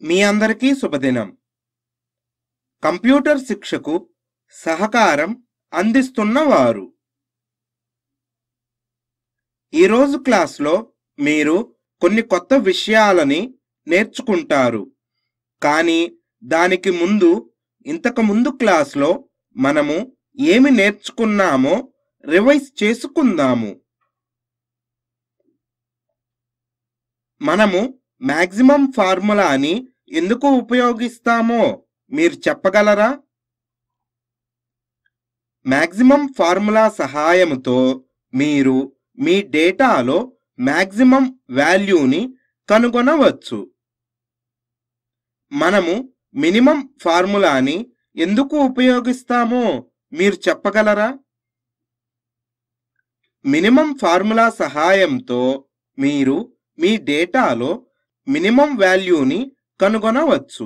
మీ అందరికీ శుభదినం కంప్యూటర్ శిక్షకు సహకారం అందిస్తున్న వారు ఈరోజు క్లాస్లో మీరు కొన్ని కొత్త విషయాలని నేర్చుకుంటారు కానీ దానికి ముందు ఇంతకు ముందు క్లాస్లో మనము ఏమి నేర్చుకున్నామో రివైజ్ చేసుకుందాము మనము మాక్సిమం ఫార్ములాని ఎందుకు ఉపయోగిస్తామో మీరు చెప్పగలరా మాక్సిమం ఫార్ములా సహాయముతో మీరు మీ డేటాలో మాక్సిమం వాల్యూని కనుగొనవచ్చు మనము మినిమం ఫార్ములాని ఎందుకు ఉపయోగిస్తామో మీరు చెప్పగలరా మినిమం ఫార్ములా సహాయంతో మీరు మీ డేటాలో మినిమం వాల్యూని కనుగొనవచ్చు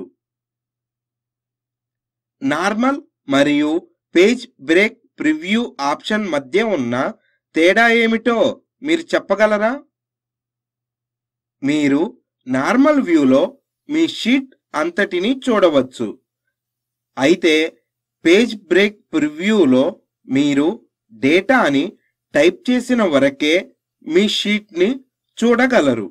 నార్మల్ మరియు పేజ్ బ్రేక్ ప్రివ్యూ ఆప్షన్ మధ్య ఉన్న తేడా ఏమిటో మీరు చెప్పగలరా మీరు నార్మల్ వ్యూలో మీ షీట్ అంతటిని చూడవచ్చు అయితే పేజ్ బ్రేక్ ప్రివ్యూలో మీరు డేటాని టైప్ చేసిన వరకే మీ షీట్ని చూడగలరు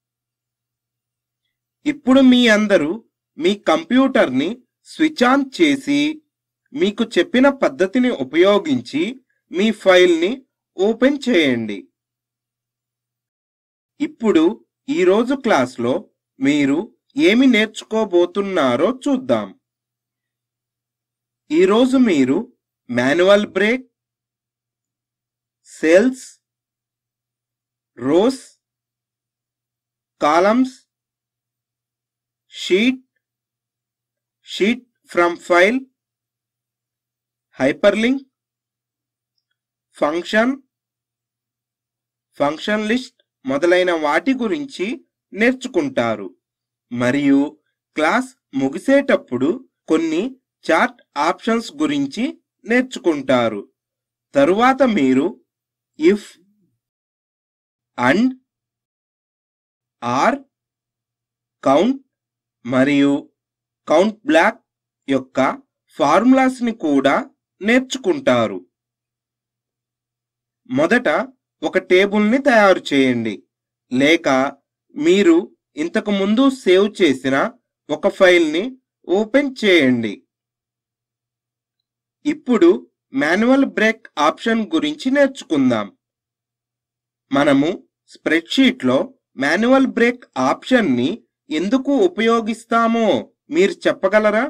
ఇప్పుడు మీ అందరూ మీ కంప్యూటర్ని స్విచ్ ఆన్ చేసి మీకు చెప్పిన పద్ధతిని ఉపయోగించి మీ ఫైల్ని ఓపెన్ చేయండి ఇప్పుడు ఈరోజు క్లాస్లో మీరు ఏమి నేర్చుకోబోతున్నారో చూద్దాం ఈరోజు మీరు manual break cells rows columns sheet sheet from file hyperlink function function list మొదలైన వాటి గురించి నేర్చుకుంటారు మరియు క్లాస్ ముగిసేటప్పుడు కొన్ని చార్ట్ ఆప్షన్స్ గురించి నేర్చుకుంటారు తరువాత మీరు ఇఫ్ అండ్ ఆర్ కౌంట్ మరియు కౌంట్ బ్లాక్ యొక్క ఫార్ములాస్ని కూడా నేర్చుకుంటారు మొదట ఒక టేబుల్ని తయారు చేయండి లేక మీరు ఇంతకు ముందు సేవ్ చేసిన ఒక ఫైల్ని ఓపెన్ చేయండి ఇప్పుడు మాన్యువల్ బ్రేక్ ఆప్షన్ గురించి నేర్చుకుందాం మనము స్ప్రెడ్షీట్లో మాన్యువల్ బ్రేక్ ఆప్షన్ని ఎందుకు ఉపయోగిస్తామో మీరు చెప్పగలరా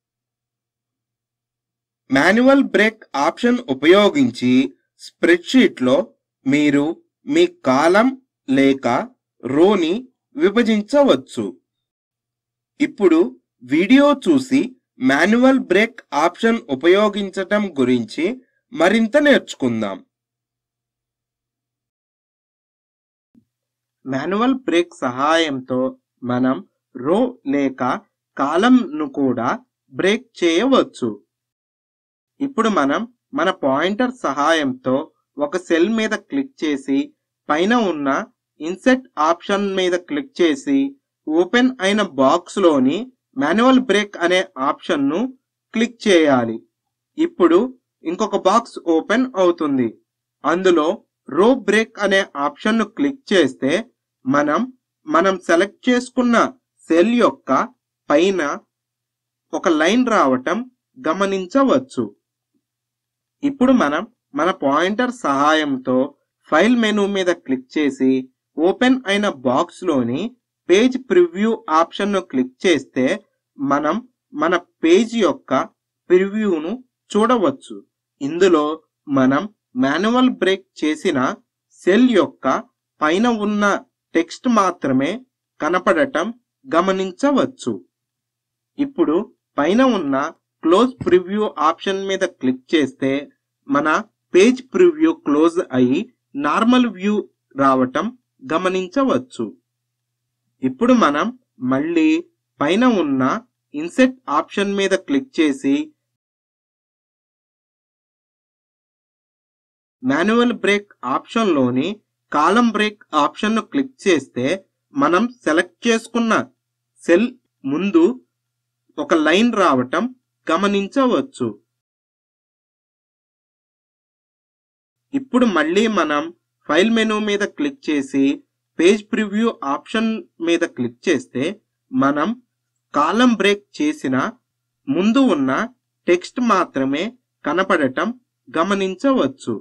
మాన్యువల్ బ్రేక్ ఆప్షన్ ఉపయోగించి స్ప్రెడ్షీట్లో మీరు మీ కాలం లేక రోని విభజించవచ్చు ఇప్పుడు వీడియో చూసి మాన్యువల్ బ్రేక్ ఆప్షన్ ఉపయోగించటం గురించి మరింత నేర్చుకుందాం మాన్యువల్ బ్రేక్ సహాయంతో మనం రో లేక కాలంను కూడా బ్రేక్ చేయవచ్చు ఇప్పుడు మనం మన పాయింటర్ సహాయంతో ఒక సెల్ మీద క్లిక్ చేసి పైన ఉన్న ఇన్సెట్ ఆప్షన్ మీద క్లిక్ చేసి ఓపెన్ అయిన బాక్స్ లోని మాన్యువల్ బ్రేక్ అనే ఆప్షన్ ను క్లిక్ చేయాలి ఇప్పుడు ఇంకొక బాక్స్ ఓపెన్ అవుతుంది అందులో రో బ్రేక్ అనే ఆప్షన్ ను క్లిక్ చేస్తే మనం మనం సెలెక్ట్ చేసుకున్న సెల్ యొక్క పైన ఒక లైన్ రావటం గమనించవచ్చు ఇప్పుడు మనం మన పాయింటర్ సహాయంతో ఫైల్ మెనూ మీద క్లిక్ చేసి ఓపెన్ అయిన బాక్స్ లోని పేజ్ ప్రివ్యూ ఆప్షన్ ను క్లిక్ చేస్తే మనం మన పేజ్ యొక్క ప్రివ్యూను చూడవచ్చు ఇందులో మనం మాన్యువల్ బ్రేక్ చేసిన సెల్ యొక్క పైన ఉన్న టెక్స్ట్ మాత్రమే కనపడటం గమనించవచ్చు ఇప్పుడు పైన ఉన్న క్లోజ్ ప్రివ్యూ ఆప్షన్ మీద క్లిక్ చేస్తే మన పేజ్ ప్రివ్యూ క్లోజ్ అయి నార్మల్ వ్యూ రావటం గమనించవచ్చు ఇప్పుడు మనం మళ్ళీ పైన ఉన్న ఇన్సెట్ ఆప్షన్ మీద క్లిక్ చేసి మాన్యువల్ బ్రేక్ ఆప్షన్లోని కాలం బ్రేక్ ఆప్షన్ను క్లిక్ చేస్తే మనం సెలెక్ట్ చేసుకున్న సెల్ ముందు ఒక లైన్ రావటం గమనించవచ్చు ఇప్పుడు మళ్ళీ మనం ఫైల్ మెనూ మీద క్లిక్ చేసి పేజ్ ప్రివ్యూ ఆప్షన్ మీద క్లిక్ చేస్తే మనం కాలం బ్రేక్ చేసిన ముందు ఉన్న టెక్స్ట్ మాత్రమే కనపడటం గమనించవచ్చు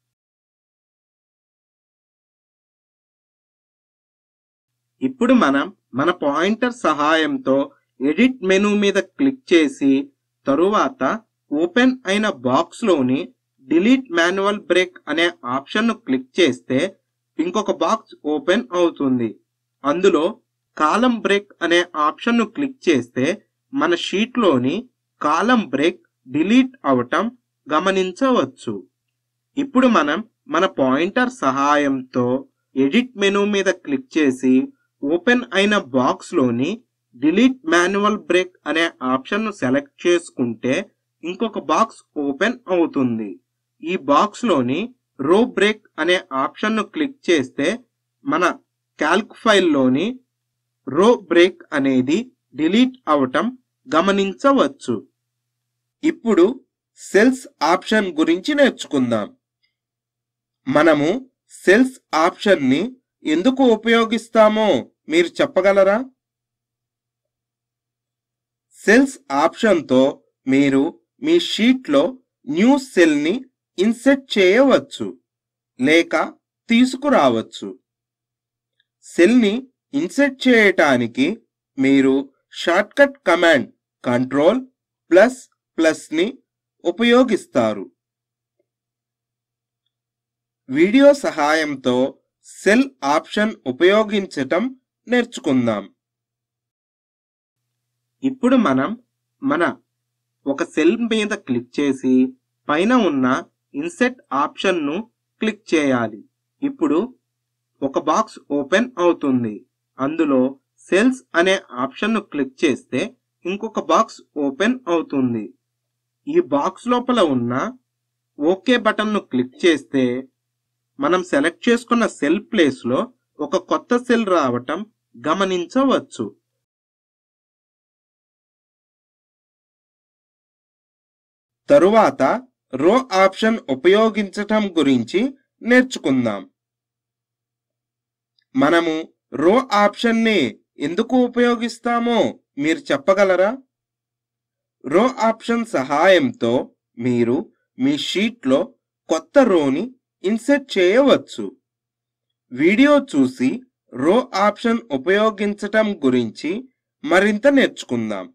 ఇప్పుడు మనం మన పాయింటర్ సహాయంతో ఎడిట్ మెనూ మీద క్లిక్ చేసి తరువాత ఓపెన్ అయిన బాక్స్ లోని డిలీట్ మాన్యువల్ బ్రేక్ అనే ఆప్షన్ ను క్లిక్ చేస్తే ఇంకొక బాక్స్ ఓపెన్ అవుతుంది అందులో కాలం బ్రేక్ అనే ఆప్షన్ ను క్లిక్ చేస్తే మన షీట్ లోని కాలం బ్రేక్ డిలీట్ అవటం గమనించవచ్చు ఇప్పుడు మనం మన పాయింటర్ సహాయంతో ఎడిట్ మెనూ మీద క్లిక్ చేసి ఓపెన్ అయిన బాక్స్ లోని డిలీట్ మాన్యువల్ బ్రేక్ అనే ఆప్షన్ ను సెలెక్ట్ చేసుకుంటే ఇంకొక బాక్స్ ఓపెన్ అవుతుంది ఈ బాక్స్ లోని రో బ్రేక్ అనే ఆప్షన్ ను క్లిక్ చేస్తే మన క్యాల్క్ ఫైల్లోని రో బ్రేక్ అనేది డిలీట్ అవటం గమనించవచ్చు ఇప్పుడు సెల్స్ ఆప్షన్ గురించి నేర్చుకుందాం మనము సెల్స్ ఆప్షన్ ని ఎందుకు ఉపయోగిస్తామో మీరు చెప్పగలరా సెల్స్ ఆప్షన్తో మీరు మీ షీట్లో న్యూ సెల్ని ఇన్సెట్ చేయవచ్చు లేక తీసుకురావచ్చు సెల్ని ఇన్సెట్ చేయటానికి మీరు షార్ట్కట్ కమాండ్ కంట్రోల్ ప్లస్ ప్లస్ని ఉపయోగిస్తారు వీడియో సహాయంతో సెల్ ఆప్షన్ ఉపయోగించటం నేర్చుకుందాం ఇప్పుడు మనం మన ఒక సెల్ మీద క్లిక్ చేసి పైన ఉన్న ఇన్సెట్ ఆప్షన్ ను క్లిక్ చేయాలి ఇప్పుడు ఒక బాక్స్ ఓపెన్ అవుతుంది అందులో సెల్స్ అనే ఆప్షన్ ను క్లిక్ చేస్తే ఇంకొక బాక్స్ ఓపెన్ అవుతుంది ఈ బాక్స్ లోపల ఉన్న ఓకే బటన్ ను క్లిక్ చేస్తే మనం సెలెక్ట్ చేసుకున్న సెల్ ప్లేస్ లో ఒక కొత్త సెల్ రావటం గమనించవచ్చు తరువాత రో ఆప్షన్ ఉపయోగించటం గురించి నేర్చుకుందాం మనము రో ఆప్షన్ ని ఎందుకు ఉపయోగిస్తామో మీరు చెప్పగలరా రో ఆప్షన్ సహాయంతో మీరు మీ షీట్లో కొత్త రోని ఇన్సెట్ చేయవచ్చు వీడియో చూసి రో ఆప్షన్ ఉపయోగించటం గురించి మరింత నేర్చుకుందాం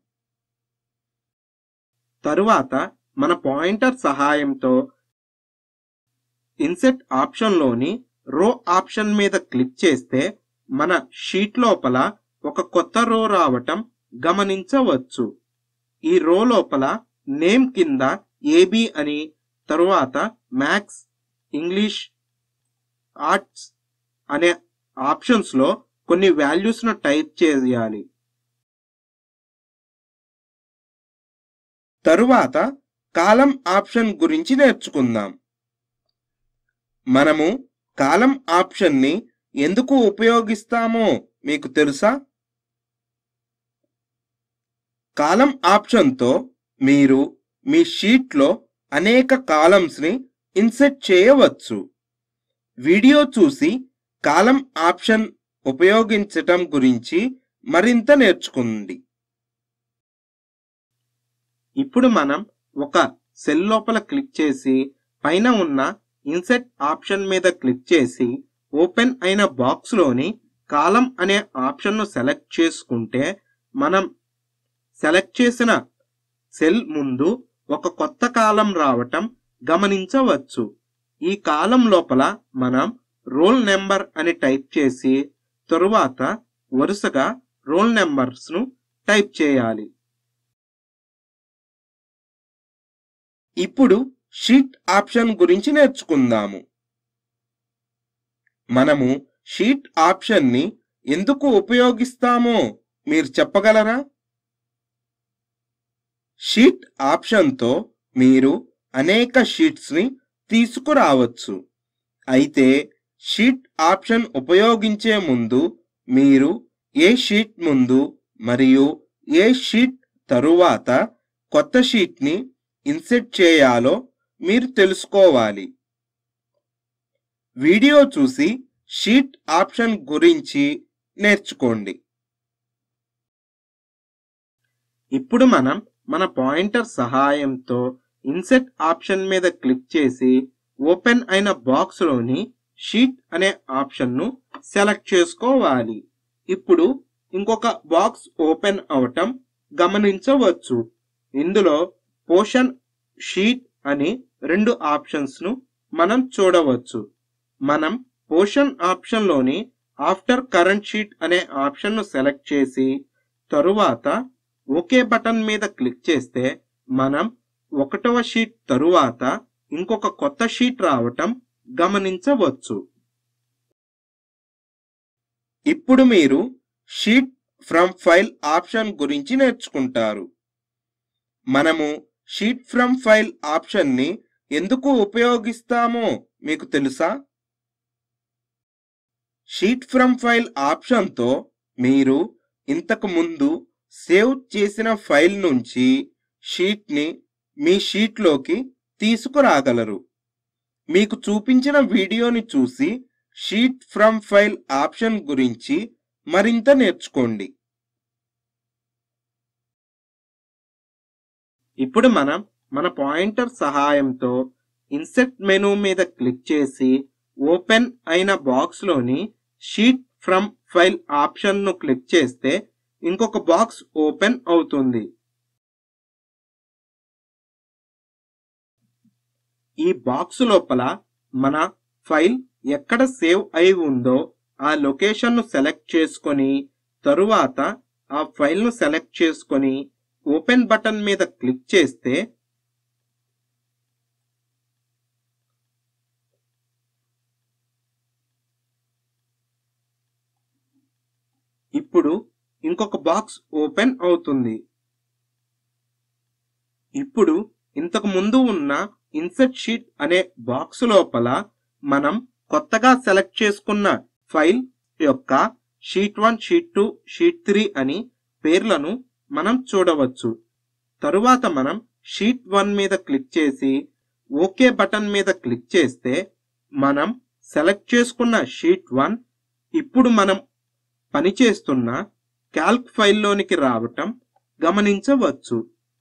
తరువాత మన పాయింటర్ సహాయంతో ఇన్సెట్ ఆప్షన్లోని రో ఆప్షన్ మీద క్లిక్ చేస్తే మన షీట్ లోపల ఒక కొత్త రో రావటం గమనించవచ్చు ఈ రో లోపల నేమ్ కింద ఏబి అని తరువాత మ్యాథ్స్ ఇంగ్లీష్ ఆర్ట్స్ అనే ఆప్షన్స్ లో కొన్ని వాల్యూస్ ను టైప్ చేయాలి తరువాత కాలం ఆప్షన్ గురించి నేర్చుకుందాం మనము కాలం ఆప్షన్ ని ఎందుకు ఉపయోగిస్తామో మీకు తెలుసా కాలం ఆప్షన్తో మీరు మీ షీట్లో అనేక కాలమ్స్ ని ఇన్సెట్ చేయవచ్చు వీడియో చూసి కాలం ఆప్షన్ ఉపయోగించటం గురించి మరింత నేర్చుకోండి ఇప్పుడు మనం ఒక సెల్ లోపల క్లిక్ చేసి పైన ఉన్న ఇన్సెట్ ఆప్షన్ మీద క్లిక్ చేసి ఓపెన్ అయిన బాక్స్ లోని కాలం అనే ఆప్షన్ ను సెలెక్ట్ చేసుకుంటే మనం సెలెక్ట్ చేసిన సెల్ ముందు ఒక కొత్త కాలం రావటం గమనించవచ్చు ఈ కాలం లోపల మనం రోల్ నెంబర్ అని టైప్ చేసి తరువాత వరుసగా రోల్ నెంబర్స్ ను టైప్ చేయాలి ఇప్పుడు షీట్ ఆప్షన్ గురించి నేర్చుకుందాము మనము షీట్ ఆప్షన్ ని ఎందుకు ఉపయోగిస్తామో మీరు చెప్పగలరా షీట్ ఆప్షన్తో మీరు అనేక షీట్స్ ని తీసుకురావచ్చు అయితే షీట్ ఆప్షన్ ఉపయోగించే ముందు మీరు ఏ షీట్ ముందు మరియు ఏ షీట్ తరువాత కొత్త షీట్ని ఇన్సెట్ చేయాలో మీరు తెలుసుకోవాలి వీడియో చూసి షీట్ ఆప్షన్ గురించి నేర్చుకోండి ఇప్పుడు మనం మన పాయింటర్ సహాయంతో ఇన్సెట్ ఆప్షన్ మీద క్లిక్ చేసి ఓపెన్ అయిన బాక్స్ లోని షీట్ అనే ఆప్షన్ ను సెలెక్ట్ చేసుకోవాలి ఇప్పుడు ఇంకొక బాక్స్ ఓపెన్ అవటం గమనించవచ్చు ఇందులో పోషన్ షీట్ అని రెండు ఆప్షన్స్ ను మనం చూడవచ్చు మనం పోషన్ ఆప్షన్ లోని ఆఫ్టర్ కరెంట్ షీట్ అనే ఆప్షన్ ను సెలెక్ట్ చేసి తరువాత ఓకే బటన్ మీద క్లిక్ చేస్తే మనం ఒకటవ షీట్ తరువాత ఇంకొక కొత్త షీట్ రావటం గమనించవచ్చు ఇప్పుడు మీరు షీట్ ఫ్రమ్ ఫైల్ ఆప్షన్ గురించి నేర్చుకుంటారు మనము షీట్ ఫ్రమ్ ఫైల్ ఆప్షన్ని ఎందుకు ఉపయోగిస్తామో మీకు తెలుసా షీట్ ఫ్రమ్ ఫైల్ ఆప్షన్తో మీరు ఇంతకు ముందు సేవ్ చేసిన ఫైల్ నుంచి షీట్ని మీ షీట్లోకి తీసుకురాగలరు మీకు చూపించిన వీడియోని చూసి షీట్ ఫ్రమ్ ఫైల్ ఆప్షన్ గురించి మరింత నేర్చుకోండి ఇప్పుడు మనం మన పాయింటర్ సహాయంతో ఇన్సెట్ మెనూ మీద క్లిక్ చేసి ఓపెన్ అయిన బాక్స్ లోని షీట్ ఫ్రమ్ ఫైల్ ఆప్షన్ ను క్లిక్ చేస్తే ఇంకొక బాక్స్ ఓపెన్ అవుతుంది ఈ బాక్స్ లోపల మన ఫైల్ ఎక్కడ సేవ్ అయి ఉందో ఆ లొకేషన్ ను సెలెక్ట్ చేసుకొని తరువాత ఆ ఫైల్ ను సెలెక్ట్ చేసుకొని ఓపెన్ బటన్ మీద క్లిక్ చేస్తే ఇప్పుడు ఇంకొక బాక్స్ ఓపెన్ అవుతుంది ఇప్పుడు ఇంతకు ముందు ఉన్న ఇన్సెట్ షీట్ అనే బాక్స్ లోపల మనం కొత్తగా సెలెక్ట్ చేసుకున్న ఫైల్ యొక్క sheet one sheet two sheet three అని పేర్లను మనం చూడవచ్చు తరువాత మనం షీట్ వన్ మీద క్లిక్ చేసి ఓకే బటన్ మీద క్లిక్ చేస్తే మనం సెలెక్ట్ చేసుకున్న షీట్ వన్ ఇప్పుడు మనం పనిచేస్తున్న క్యాల్క్ ఫైల్లోనికి రావటం గమనించవచ్చు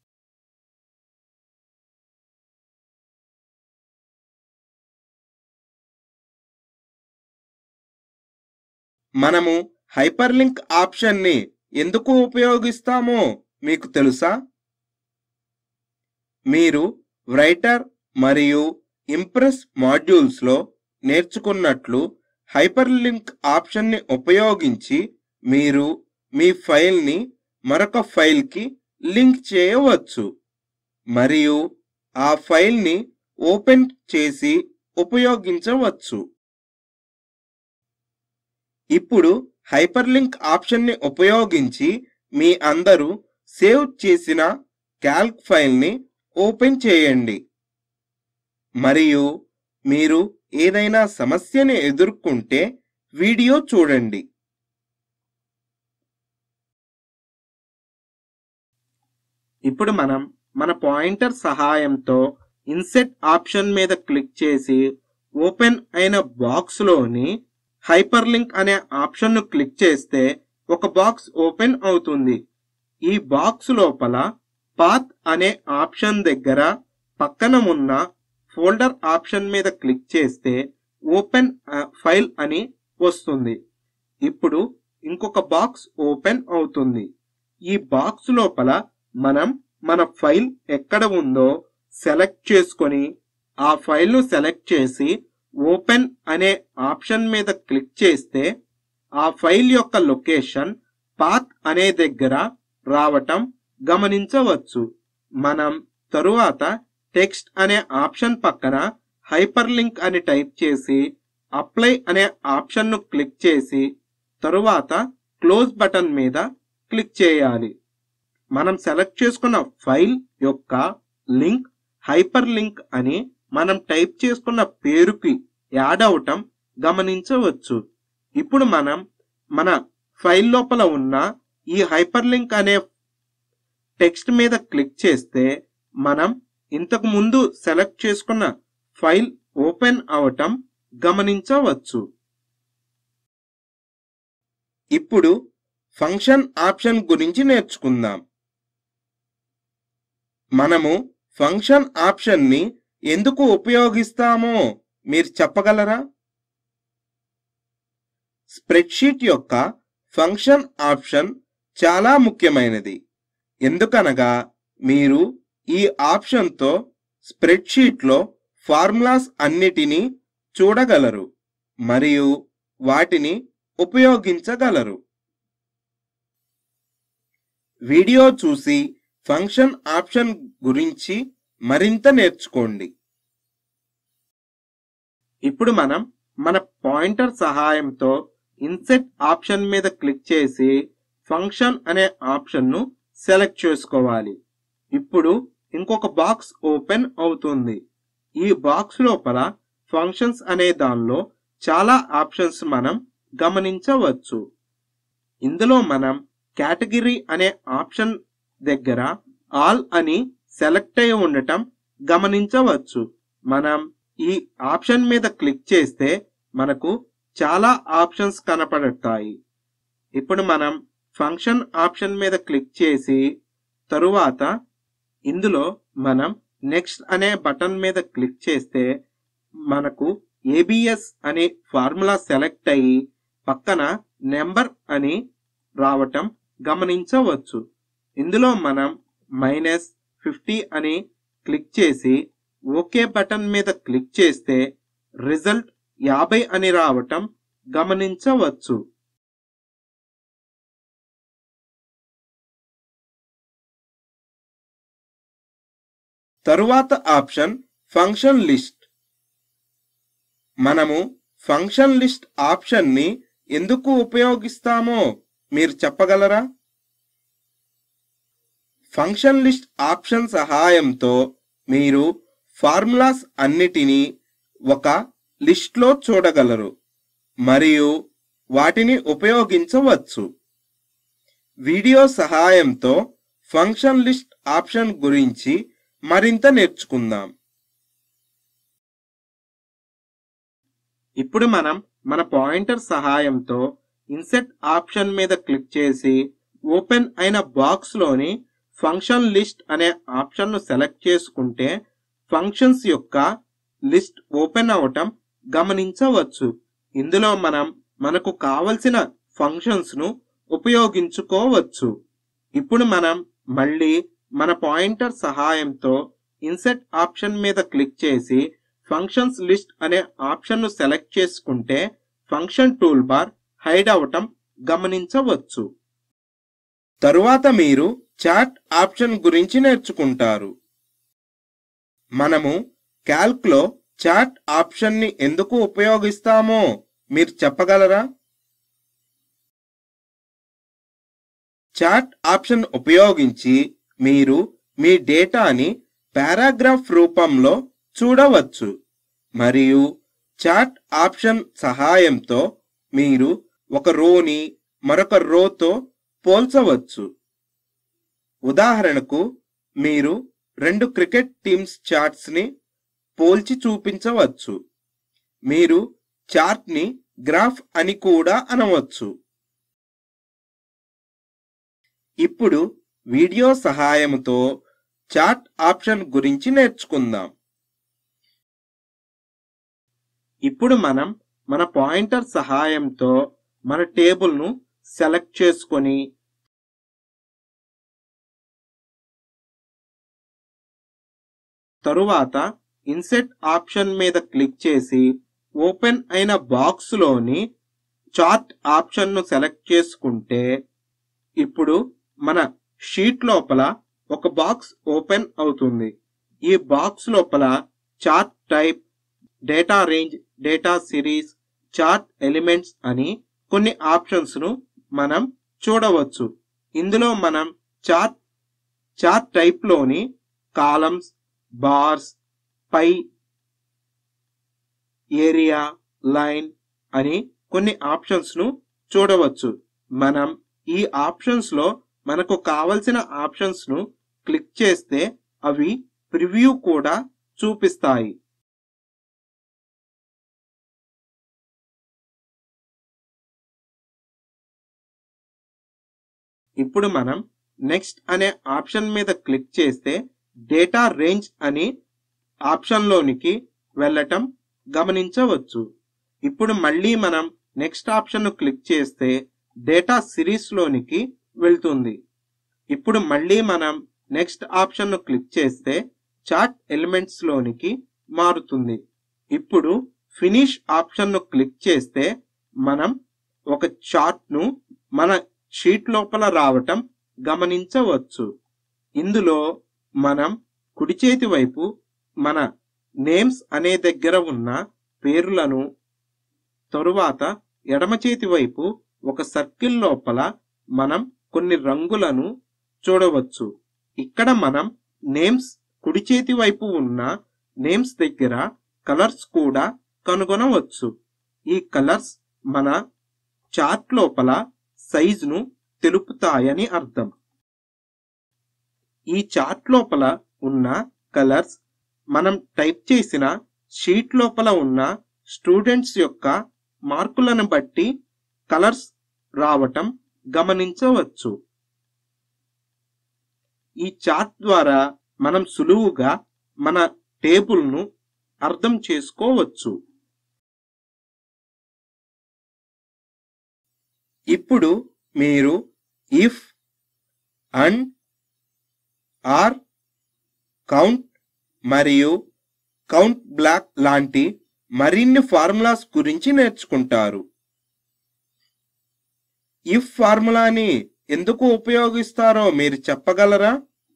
మనము హైపర్ లింక్ ఆప్షన్ని ఎందుకు ఉపయోగిస్తామో మీకు తెలుసా మీరు రైటర్ మరియు ఇంప్రెస్ మాడ్యూల్స్లో నేర్చుకున్నట్లు హైపర్ లింక్ ఆప్షన్ని ఉపయోగించి మీరు మీ ఫైల్ని మరొక ఫైల్కి లింక్ చేయవచ్చు మరియు ఆ ఫైల్ని ఓపెన్ చేసి ఉపయోగించవచ్చు ఇప్పుడు హైపర్ లింక్ ఆప్షన్ని ఉపయోగించి మీ అందరూ సేవ్ చేసిన క్యాల్క్ ఫైల్ని ఓపెన్ చేయండి మరియు మీరు ఏదైనా సమస్యని ఎదుర్కొంటే వీడియో చూడండి ఇప్పుడు మనం మన పాయింటర్ సహాయంతో ఇన్సెట్ ఆప్షన్ మీద క్లిక్ చేసి ఓపెన్ అయిన బాక్స్ లోని హైపర్ లింక్ అనే ఆప్షన్ ను క్లిక్ చేస్తే ఒక బాక్స్ ఓపెన్ అవుతుంది ఈ బాక్స్ లోపల పాత్ అనే ఆప్షన్ దగ్గర పక్కన ఉన్న ఫోల్డర్ ఆప్షన్ మీద క్లిక్ చేస్తే ఓపెన్ ఫైల్ అని వస్తుంది ఇప్పుడు ఇంకొక బాక్స్ ఓపెన్ అవుతుంది ఈ బాక్స్ లోపల మనం మన ఫైల్ ఎక్కడ ఉందో సెలెక్ట్ చేసుకొని ఆ ఫైల్ ను సెలెక్ట్ చేసి ఓపెన్ అనే ఆప్షన్ మీద క్లిక్ చేస్తే ఆ ఫైల్ యొక్క లొకేషన్ పాత్ అనే దగ్గర రావటం గమనించవచ్చు మనం తరువాత టెక్స్ట్ అనే ఆప్షన్ పక్కన హైపర్ లింక్ అని టైప్ చేసి అప్లై అనే ఆప్షన్ ను క్లిక్ చేసి తరువాత క్లోజ్ బటన్ మీద క్లిక్ చేయాలి మనం సెలెక్ట్ చేసుకున్న ఫైల్ యొక్క లింక్ హైపర్ లింక్ అని మనం టైప్ చేసుకున్న పేరుకి యాడ్ అవటం గమనించవచ్చు ఇప్పుడు మనం మన ఫైల్ లోపల ఉన్న ఈ హైపర్ లింక్ అనే టెక్స్ట్ మీద క్లిక్ చేస్తే మనం ఇంతకు ముందు సెలెక్ట్ చేసుకున్న ఫైల్ ఓపెన్ అవటం గమనించవచ్చు ఇప్పుడు ఫంక్షన్ ఆప్షన్ గురించి నేర్చుకుందాం మనము ఫంక్షన్ ఆప్షన్ని ఎందుకు ఉపయోగిస్తామో మీరు చెప్పగలరా స్ప్రెడ్షీట్ యొక్క ఫంక్షన్ ఆప్షన్ చాలా ముఖ్యమైనది ఎందుకనగా మీరు ఈ ఆప్షన్తో స్ప్రెడ్షీట్లో ఫార్ములాస్ అన్నిటినీ చూడగలరు మరియు వాటిని ఉపయోగించగలరు వీడియో చూసి ఫంక్షన్ ఆప్షన్ గురించి మరింత నేర్చుకోండి ఇప్పుడు మనం మన పాయింటర్ సహాయంతో ఇన్సెట్ ఆప్షన్ మీద క్లిక్ చేసి ఫంక్షన్ అనే ఆప్షన్ను సెలెక్ట్ చేసుకోవాలి ఇప్పుడు ఇంకొక బాక్స్ ఓపెన్ అవుతుంది ఈ బాక్స్ లోపల ఫంక్షన్స్ అనే దానిలో చాలా ఆప్షన్స్ మనం గమనించవచ్చు ఇందులో మనం కేటగిరీ అనే ఆప్షన్ దగ్గర ఆల్ అని సెలెక్ట్ అయి ఉండటం గమనించవచ్చు మనం ఈ ఆప్షన్ మీద క్లిక్ చేస్తే మనకు చాలా ఆప్షన్స్ కనపడతాయి ఇప్పుడు మనం ఫంక్షన్ ఆప్షన్ మీద క్లిక్ చేసి తరువాత ఇందులో మనం నెక్స్ట్ అనే బటన్ మీద క్లిక్ చేస్తే మనకు ఏబిఎస్ అనే ఫార్ములా సెలెక్ట్ అయ్యి పక్కన నెంబర్ అని రావటం గమనించవచ్చు ఇందులో మనం మైనస్ ఫిఫ్టీ అని క్లిక్ చేసి ఓకే బటన్ మీద క్లిక్ చేస్తే రిజల్ట్ యాభై అని రావటం గమనించవచ్చు తరువాత ఆప్షన్ ఫంక్షన్ లిస్ట్ మనము ఫంక్షన్ లిస్ట్ ఆప్షన్ని ఎందుకు ఉపయోగిస్తామో మీరు చెప్పగలరా ఫంక్షన్ లిస్ట్ ఆప్షన్ సహాయంతో మీరు ఫార్ములాస్ అన్నిటినీ ఒక లిస్ట్లో చూడగలరు మరియు వాటిని ఉపయోగించవచ్చు వీడియో సహాయంతో ఫంక్షన్ లిస్ట్ ఆప్షన్ గురించి మరింత నేర్చుకుందాం ఇప్పుడు మనం మన పాయింటర్ సహాయంతో ఇన్సెట్ ఆప్షన్ మీద క్లిక్ చేసి ఓపెన్ అయిన బాక్స్ లోని ఫంక్షన్ లిస్ట్ అనే ఆప్షన్ ను సెలెక్ట్ చేసుకుంటే ఫంక్షన్స్ యొక్క లిస్ట్ ఓపెన్ అవటం గమనించవచ్చు ఇందులో మనం మనకు కావలసిన ఫంక్షన్స్ ను ఉపయోగించుకోవచ్చు ఇప్పుడు మనం మళ్ళీ మన పాయింటర్ సహాయంతో ఇన్సెట్ ఆప్షన్ మీద క్లిక్ చేసి ఫంక్షన్స్ లిస్ట్ అనే ఆప్షన్ ను సెలెక్ట్ చేసుకుంటే ఫంక్షన్ టూల్ బార్ హైడ్ అవటం గమనించవచ్చు తరువాత మీరు చాట్ ఆప్షన్ గురించి నేర్చుకుంటారు మనము క్యాల్క్ లో చాట్ ఆప్షన్ ని ఎందుకు ఉపయోగిస్తామో మీరు చెప్పగలరా చాట్ ఆప్షన్ ఉపయోగించి మీరు మీ డేటాని పారాగ్రాఫ్ రూపంలో చూడవచ్చు మరియు చాట్ ఆప్షన్ సహాయంతో మీరు ఒక రోని మరొక రోతో పోల్చవచ్చు ఉదాహరణకు మీరు రెండు క్రికెట్ టీమ్స్ చార్ట్స్ ని పోల్చి చూపించవచ్చు మీరు చార్ట్ ని గ్రాఫ్ అని కూడా అనవచ్చు ఇప్పుడు వీడియో సహాయంతో చార్ట్ ఆప్షన్ గురించి నేర్చుకుందాం ఇప్పుడు మనం మన పాయింటర్ సహాయంతో మన టేబుల్ ను సెలెక్ట్ చేసుకొని తరువాత ఇన్సెట్ ఆప్షన్ మీద క్లిక్ చేసి ఓపెన్ అయిన బాక్స్ లోని చార్ట్ ఆప్షన్ ను సెలెక్ట్ చేసుకుంటే ఇప్పుడు మన షీట్ లోపల ఒక బాక్స్ ఓపెన్ అవుతుంది ఈ బాక్స్ లోపల chart type data range data series chart elements అని కొన్ని ఆప్షన్స్ ను మనం చూడవచ్చు ఇందులో మనం చార్ట్ చార్ట్ టైప్ లోని columns bars pie area line అని కొన్ని ఆప్షన్స్ ను చూడవచ్చు మనం ఈ ఆప్షన్స్ లో మనకు కావలసిన ఆప్షన్స్ ను క్లిక్ చేస్తే అవి ప్రివ్యూ కూడా చూపిస్తాయి ఇప్పుడు మనం నెక్స్ట్ అనే ఆప్షన్ మీద క్లిక్ చేస్తే డేటా రేంజ్ అని ఆప్షన్లోనికి వెళ్ళటం గమనించవచ్చు ఇప్పుడు మళ్ళీ మనం నెక్స్ట్ ఆప్షన్ను క్లిక్ చేస్తే డేటా సిరీస్లోనికి వెళ్తుంది ఇప్పుడు మళ్ళీ మనం నెక్స్ట్ ఆప్షన్ను క్లిక్ చేస్తే చార్ట్ ఎలిమెంట్స్లోనికి మారుతుంది ఇప్పుడు ఫినిష్ ఆప్షన్ను క్లిక్ చేస్తే మనం ఒక చార్ట్ను మన షీట్ లోపల రావటం గమనించవచ్చు ఇందులో మనం కుడి చేతి వైపు మన నేమ్స్ అనే దగ్గర ఉన్న పేర్లను తరువాత ఎడమ చేతి వైపు ఒక సర్కిల్ లోపల మనం కొన్ని రంగులను చూడవచ్చు ఇక్కడ మనం నేమ్స్ కుడి చేతి వైపు ఉన్న నేమ్స్ దగ్గర కలర్స్ కూడా కనుగొనవచ్చు ఈ కలర్స్ మన చార్ట్ లోపల సైజును తెలుపుతాయని అర్థం ఈ చార్ట్ లోపల ఉన్న కలర్స్ మనం టైప్ చేసిన షీట్ లోపల ఉన్న స్టూడెంట్స్ యొక్క మార్కులను బట్టి కలర్స్ రావటం గమనించవచ్చు ఈ చార్ట్ ద్వారా మనం సులువుగా మన టేబుల్ను అర్థం చేసుకోవచ్చు ఇప్పుడు మీరు ఇఫ్ అండ్ ఆర్ కౌంట్ మరియు కౌంట్ బ్లాక్ లాంటి మరిన్ని ఫార్ములాస్ గురించి నేర్చుకుంటారు ఇఫ్ ఫార్ములాని ఎందుకు ఉపయోగిస్తారో మీరు చెప్పగలరా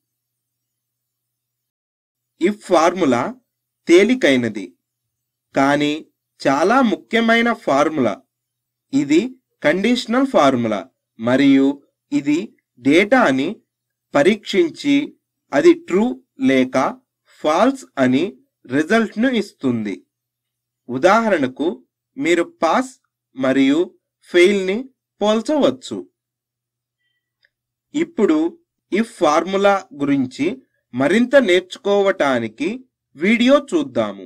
ఇఫ్ ఫార్ములా తేలికైనది కానీ చాలా ముఖ్యమైన ఫార్ములా ఇది కండిషనల్ ఫార్ములా మరియు ఇది డేటాని పరీక్షించి అది ట్రూ లేక ఫాల్స్ అని రిజల్ట్ను ఇస్తుంది ఉదాహరణకు మీరు పాస్ మరియు ఫెయిల్ని పోల్చవచ్చు ఇప్పుడు ఈ ఫార్ములా గురించి మరింత నేర్చుకోవటానికి వీడియో చూద్దాము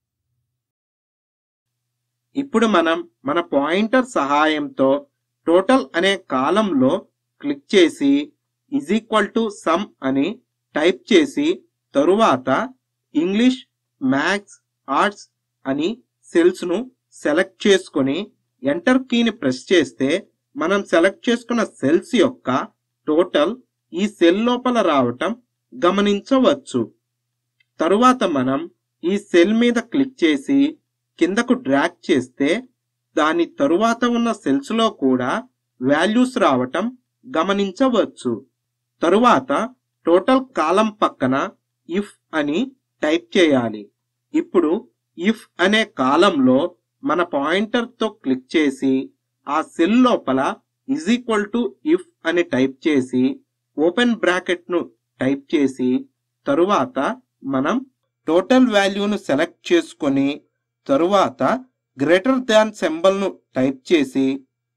ఇప్పుడు మనం మన పాయింటర్ సహాయంతో టోటల్ అనే కాలంలో క్లిక్ చేసి ఇజ్ ఈక్వల్ టు సమ్ అని టైప్ చేసి తరువాత ఇంగ్లీష్ మ్యాథ్స్ ఆర్ట్స్ అని సెల్స్ ను సెలెక్ట్ చేసుకొని ఎంటర్ కీని ప్రెస్ చేస్తే మనం సెలెక్ట్ చేసుకున్న సెల్స్ యొక్క టోటల్ ఈ సెల్ లోపల రావటం గమనించవచ్చు తరువాత మనం ఈ సెల్ మీద క్లిక్ చేసి కిందకు డ్రాగ్ చేస్తే దాని తరువాత ఉన్న సెల్స్ లో కూడా వాల్యూస్ రావటం గమనించవచ్చు తరువాత టోటల్ కాలం పక్కన ఇఫ్ అని టైప్ చేయాలి ఇప్పుడు ఇఫ్ అనే కాలంలో మన పాయింటర్ తో క్లిక్ చేసి ఆ సెల్ లోపల ఇజ్ ఈక్వల్ టు ఇఫ్ అని టైప్ చేసి ఓపెన్ బ్రాకెట్ ను టైప్ చేసి తరువాత మనం టోటల్ వాల్యూను సెలెక్ట్ చేసుకొని తరువాత గ్రేటర్ దాన్ సింబల్ ను టైప్ చేసి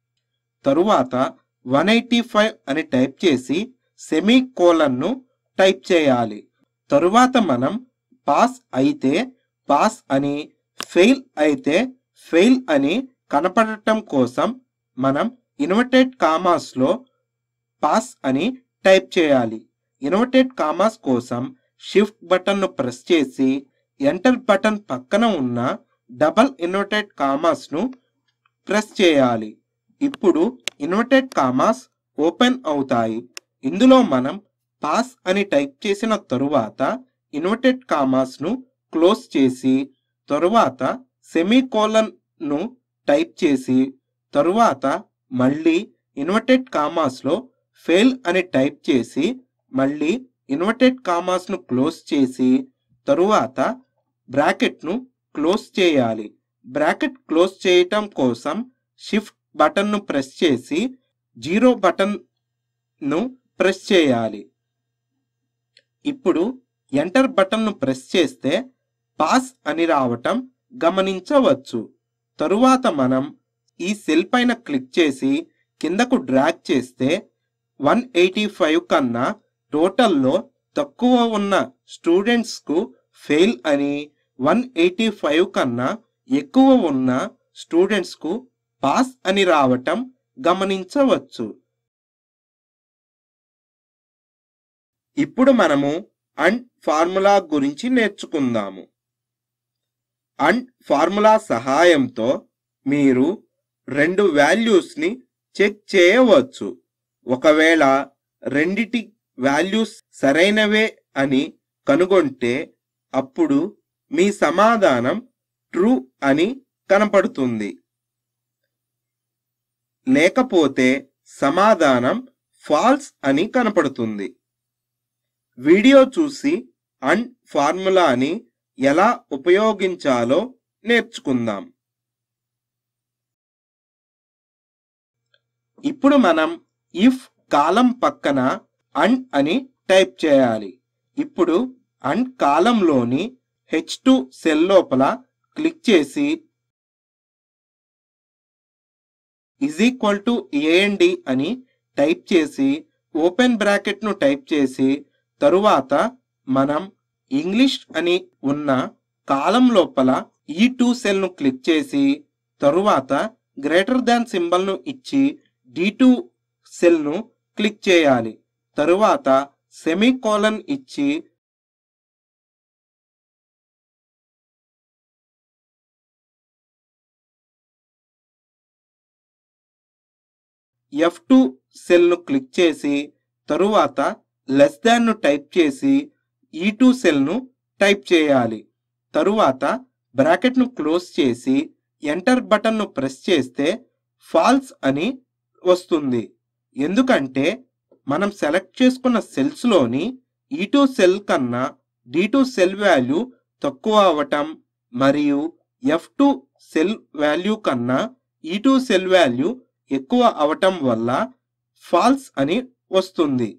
తరువాత వన్ ఎయిటీ ఫైవ్ అని టైప్ చేసి సెమీ కోలన్ ను టైప్ చేయాలి తరువాత మనం పాస్ అయితే పాస్ అని ఫెయిల్ అయితే ఫెయిల్ అని కనపడటం కోసం మనం ఇన్వర్టెడ్ కామాస్ లో పాస్ అని టైప్ చేయాలి ఇన్వర్టెడ్ కామాస్ కోసం షిఫ్ట్ బటన్ ను ప్రెస్ చేసి ఎంటర్ బటన్ పక్కన ఉన్న డబల్ ఇన్వర్టెడ్ కామాస్ ను ప్రెస్ చేయాలి ఇప్పుడు ఇన్వర్టెడ్ కామాస్ ఓపెన్ అవుతాయి ఇందులో మనం పాస్ అని టైప్ చేసిన తరువాత ఇన్వర్టెడ్ కామాస్ ను క్లోజ్ చేసి తరువాత సెమీకోలన్ ను టైప్ చేసి తరువాత మళ్ళీ ఇన్వర్టెడ్ కామాస్ లో ఫెయిల్ అని టైప్ చేసి మళ్ళీ ఇన్వర్టెడ్ కామాస్ ను క్లోజ్ చేసి తరువాత బ్రాకెట్ ను క్లోజ్ చేయాలి బ్రాకెట్ క్లోజ్ చేయటం కోసం షిఫ్ట్ బటన్ ను ప్రెస్ చేసి జీరో బటన్ ను ప్రెస్ చేయాలి ఇప్పుడు ఎంటర్ బటన్ ను ప్రెస్ చేస్తే పాస్ అని రావటం గమనించవచ్చు తరువాత మనం ఈ సెల్ పైన క్లిక్ చేసి కిందకు డ్రాగ్ చేస్తే వన్ ఎయిటీ ఫైవ్ కన్నా టోటల్లో తక్కువ ఉన్న స్టూడెంట్స్కు ఫెయిల్ అని వన్ ఎయిటీ ఫైవ్ కన్నా ఎక్కువ ఉన్న స్టూడెంట్స్కు పాస్ అని రావటం గమనించవచ్చు ఇప్పుడు మనము అండ్ ఫార్ములా గురించి నేర్చుకుందాము అండ్ ఫార్ములా సహాయంతో మీరు రెండు వాల్యూస్ని చెక్ చేయవచ్చు ఒకవేళ రెండిటి వాల్యూస్ సరైనవే అని కనుగొంటే అప్పుడు మీ సమాధానం ట్రూ అని కనపడుతుంది లేకపోతే సమాధానం ఫాల్స్ అని కనపడుతుంది వీడియో చూసి అండ్ ఫార్ములాని ఎలా ఉపయోగించాలో నేర్చుకుందాం ఇప్పుడు మనం ఇఫ్ కాలం పక్కన అండ్ అని టైప్ చేయాలి ఇప్పుడు అండ్ కాలంలోని హెచ్ టు సెల్ లోపల క్లిక్ చేసి ఇజ్ ఈక్వల్ టు ఏఎండి అని టైప్ చేసి ఓపెన్ బ్రాకెట్ ను టైప్ చేసి తరువాత మనం ఇంగ్లీష్ అని ఉన్న కాలం లోపల ఈ టూ సెల్ ను క్లిక్ చేసి తరువాత గ్రేటర్ దాన్ సింబల్ ను ఇచ్చి డి టూ సెల్ ను క్లిక్ చేయాలి తరువాత సెమీ కోలన్ ఇచ్చి ఎఫ్ టూ సెల్ను క్లిక్ చేసి తరువాత లెస్ దాన్ ను టైప్ చేసి ఈ టూ సెల్ను టైప్ చేయాలి తరువాత బ్రాకెట్ను క్లోజ్ చేసి ఎంటర్ బటన్ను ప్రెస్ చేస్తే ఫాల్స్ అని వస్తుంది ఎందుకంటే మనం సెలెక్ట్ చేసుకున్న సెల్స్లోని ఈ టూ సెల్ కన్నా డి టూ సెల్ వాల్యూ తక్కువ అవ్వటం మరియు ఎఫ్ టూ సెల్ వాల్యూ కన్నా ఈ టూ సెల్ వాల్యూ ఎక్కువ అవటం వల్ల ఫాల్స్ అని వస్తుంది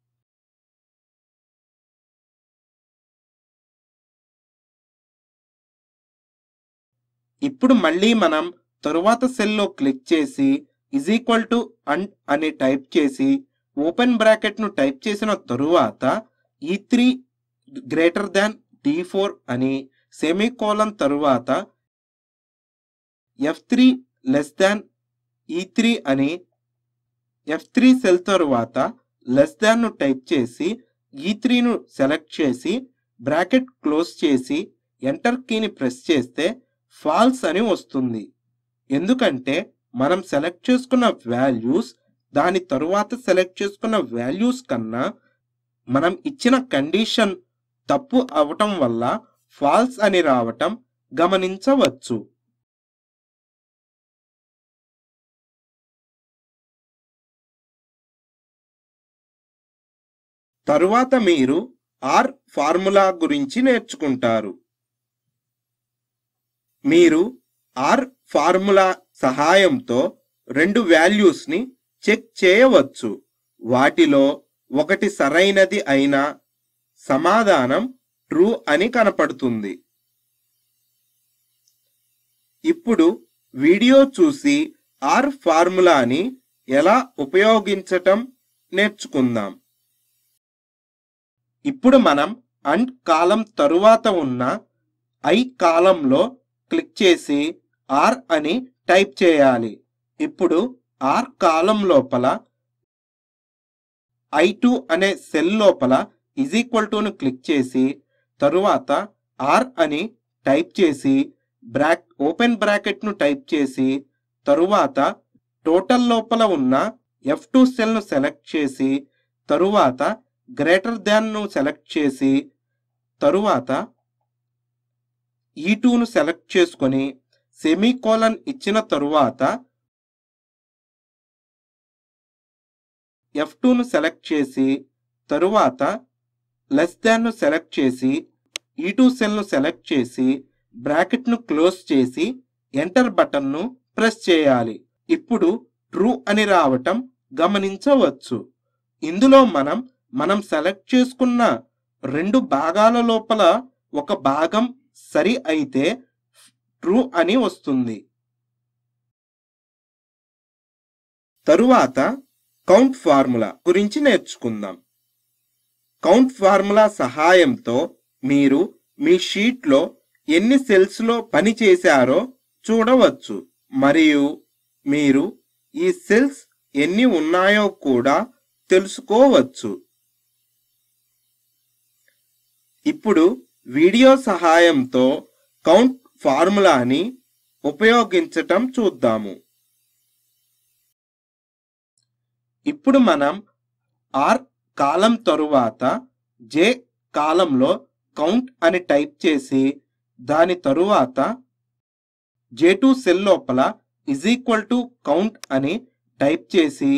ఇప్పుడు మళ్ళీ మనం తరువాత సెల్లో క్లిక్ చేసి ఇజ్ ఈక్వల్ టు అండ్ అని టైప్ చేసి ఓపెన్ బ్రాకెట్ ను టైప్ చేసిన తరువాత E three greater than D four అని సెమీకోలన్ తరువాత F three less than E three అని ఎఫ్ త్రీ సెల్ తరువాత లెస్ దాన్ ను టైప్ చేసి ఈ త్రీను సెలెక్ట్ చేసి బ్రాకెట్ క్లోజ్ చేసి ఎంటర్ కీని ప్రెస్ చేస్తే ఫాల్స్ అని వస్తుంది ఎందుకంటే మనం సెలెక్ట్ చేసుకున్న వాల్యూస్ దాని తరువాత సెలెక్ట్ చేసుకున్న వాల్యూస్ కన్నా మనం ఇచ్చిన కండిషన్ తప్పు అవటం వల్ల ఫాల్స్ అని రావటం గమనించవచ్చు తరువాత మీరు ఆర్ ఫార్ములా గురించి నేర్చుకుంటారు మీరు ఆర్ ఫార్ములా సహాయంతో రెండు వాల్యూస్ ని చెక్ చేయవచ్చు వాటిలో ఒకటి సరైనది అయినా సమాధానం ట్రూ అని కనపడుతుంది ఇప్పుడు వీడియో చూసి ఆర్ ఫార్ములాని ఎలా ఉపయోగించటం నేర్చుకుందాం ఇప్పుడు మనం అండ్ కాలం తరువాత ఉన్న ఐ కాలంలో క్లిక్ చేసి ఆర్ అని టైప్ చేయాలి ఇప్పుడు ఆర్ కాలం లోపల ఐ టూ అనే సెల్ లోపల ఇజ్ ఈక్వల్ ను క్లిక్ చేసి తరువాత ఆర్ అని టైప్ చేసి బ్రాక్ ఓపెన్ బ్రాకెట్ ను టైప్ చేసి తరువాత టోటల్ లోపల ఉన్న ఎఫ్ టూ సెల్ ను సెలెక్ట్ చేసి తరువాత గ్రేటర్ దాన్ ను సెలెక్ట్ చేసి తరువాత ఈ ను సెలెక్ట్ చేసుకొని సెమీకోలన్ ఇచ్చిన తరువాత ఎఫ్ ను సెలెక్ట్ చేసి తరువాత లెస్ దాన్ ను సెలెక్ట్ చేసి ఈ టూ సెల్ను సెలెక్ట్ చేసి బ్రాకెట్ను క్లోజ్ చేసి ఎంటర్ బటన్ను ప్రెస్ చేయాలి ఇప్పుడు ట్రూ అని రావటం గమనించవచ్చు ఇందులో మనం మనం సెలెక్ట్ చేసుకున్న రెండు భాగాల లోపల ఒక భాగం సరి అయితే ట్రూ అని వస్తుంది తరువాత కౌంట్ ఫార్ములా గురించి నేర్చుకుందాం కౌంట్ ఫార్ములా సహాయంతో మీరు మీ షీట్లో ఎన్ని సెల్స్లో పని చేశారో చూడవచ్చు మరియు మీరు ఈ సెల్స్ ఎన్ని ఉన్నాయో కూడా తెలుసుకోవచ్చు ఇప్పుడు వీడియో సహాయంతో కౌంట్ ఫార్ములాని ఉపయోగించటం చూద్దాము ఇప్పుడు మనం ఆర్ కాలం తరువాత జే కాలంలో కౌంట్ అని టైప్ చేసి దాని తరువాత జే టూ సెల్ లోపల ఇజ్ ఈక్వల్ టు కౌంట్ అని టైప్ చేసి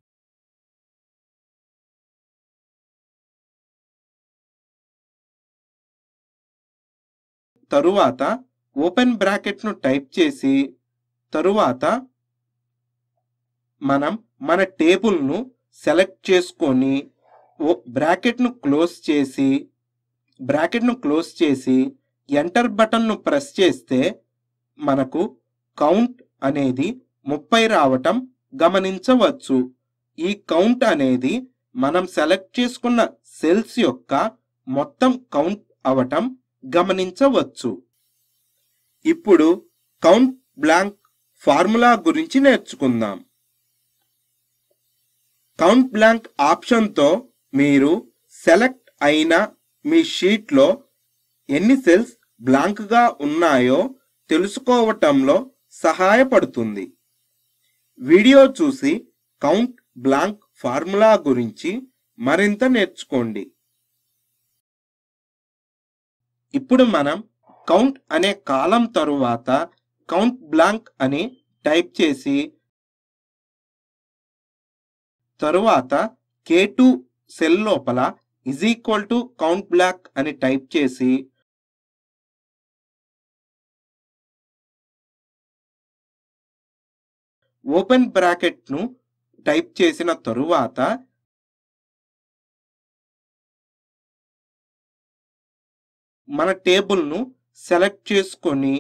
తరువాత ఓపెన్ బ్రాకెట్ను టైప్ చేసి తరువాత మనం మన టేబుల్ను సెలెక్ట్ చేసుకొని ఓ బ్రాకెట్ను క్లోజ్ చేసి బ్రాకెట్ను క్లోజ్ చేసి ఎంటర్ బటన్ను ప్రెస్ చేస్తే మనకు కౌంట్ అనేది ముప్పై రావటం గమనించవచ్చు ఈ కౌంట్ అనేది మనం సెలెక్ట్ చేసుకున్న సెల్స్ యొక్క మొత్తం కౌంట్ అవటం గమనించవచ్చు ఇప్పుడు కౌంట్ బ్లాంక్ ఫార్ములా గురించి నేర్చుకుందాం కౌంట్ బ్లాంక్ ఆప్షన్తో మీరు సెలెక్ట్ అయిన మీ షీట్లో ఎన్ని సెల్స్ బ్లాంక్గా ఉన్నాయో తెలుసుకోవటంలో సహాయపడుతుంది వీడియో చూసి కౌంట్ బ్లాంక్ ఫార్ములా గురించి మరింత నేర్చుకోండి ఇప్పుడు మనం కౌంట్ అనే కాలం తరువాత కౌంట్ బ్లాంక్ అని టైప్ చేసి తరువాత కే టూ సెల్ లోపల is equal to count blank అని టైప్ చేసి ఓపెన్ బ్రాకెట్ను టైప్ చేసిన తరువాత మన టేబుల్ను సెలెక్ట్ చేసుకొని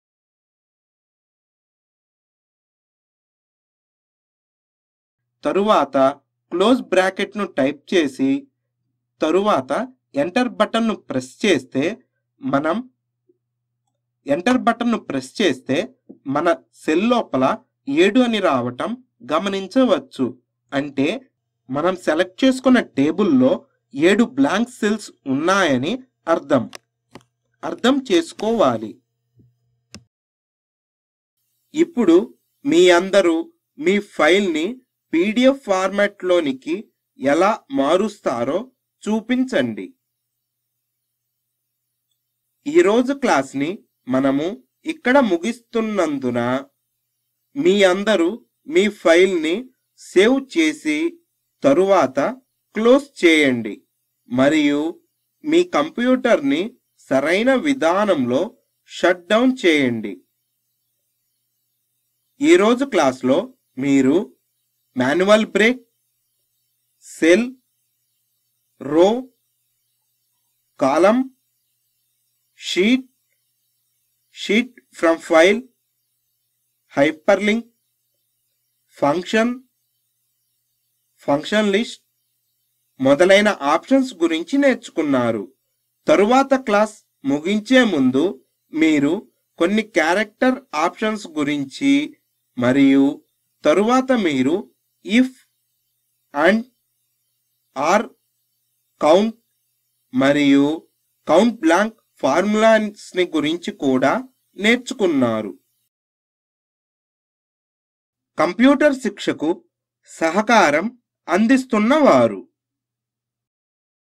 తరువాత క్లోజ్ బ్రాకెట్ను టైప్ చేసి తరువాత ఎంటర్ బటన్ను ప్రెస్ చేస్తే మనం ఎంటర్ బటన్ను ప్రెస్ చేస్తే మన సెల్ లోపల ఏడు అని రావటం గమనించవచ్చు అంటే మనం సెలెక్ట్ చేసుకున్న టేబుల్లో ఏడు బ్లాంక్ సెల్స్ ఉన్నాయని అర్థం అర్థం చేసుకోవాలి ఇప్పుడు మీ అందరూ మీ ఫైల్ని పీడిఎఫ్ ఫార్మాట్లోనికి ఎలా మారుస్తారో చూపించండి ఈరోజు క్లాస్ని మనము ఇక్కడ ముగిస్తున్నందున మీ అందరూ మీ ఫైల్ని సేవ్ చేసి తరువాత క్లోజ్ చేయండి మరియు మీ కంప్యూటర్ని సరైన విధానంలో షట్ డౌన్ చేయండి ఈరోజు క్లాస్లో మీరు మాన్యువల్ బ్రేక్ సెల్ రో కాలం sheet sheet from file hyperlink function function list మొదలైన ఆప్షన్స్ గురించి నేర్చుకున్నారు తరువాత క్లాస్ ముగించే ముందు మీరు కొన్ని క్యారెక్టర్ ఆప్షన్స్ గురించి మరియు తరువాత మీరు ఇఫ్ అండ్ ఆర్ కౌంట్ మరియు కౌంట్ బ్లాంక్ ఫార్ములాస్ని గురించి కూడా నేర్చుకున్నారు కంప్యూటర్ శిక్షకు సహకారం అందిస్తున్నవారు